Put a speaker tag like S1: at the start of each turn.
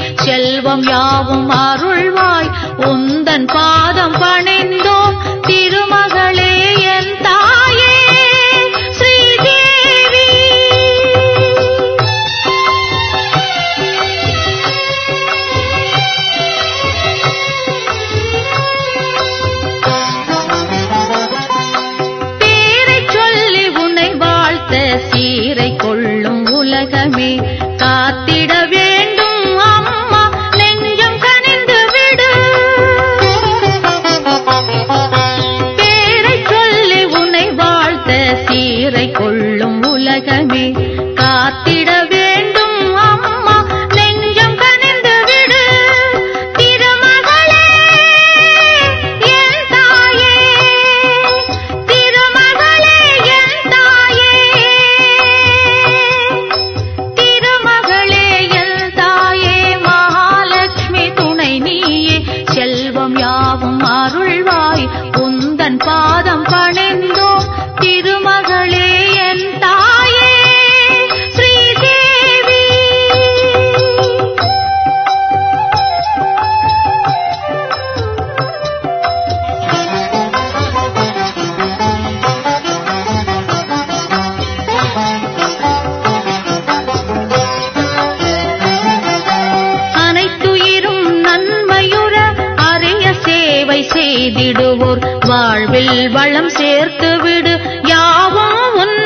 S1: செல்வம் யாவும் அருள்வாய் உந்தன் பாதம் பணிந்தோம் திருமகளே என் தாயே ஸ்ரீதேவி பேரைச் சொல்லி உன்னை வாழ்த்த சீரை கொள்ளும் உலகமே காத்திட வேண்டும் அம்மா நெஞ்சம் கனிந்து விடு பேரைச் சொல்லி உன்னை வாழ்த்த சீரை கொள்ளும் உலகமே காத்திட வேண்டும் அம்மா நெஞ்சம் கனிந்து விடு திருமகளே என் தாயே திருமகளே என் தாயே திருமகளே என் தாயே மகாலட்சுமி துணை நீயே செல்வம் யாவும் அருள்வாய் உந்தன் பாதம் பணிந்தோம் திருமகளே என் தாயே ஸ்ரீதேவி அனைத்துயிரும் நன்மையுற அரிய சேவை செய்திடுவோர் வாழ்வில் வளம் சேர்த்து விடு யாவும் உன்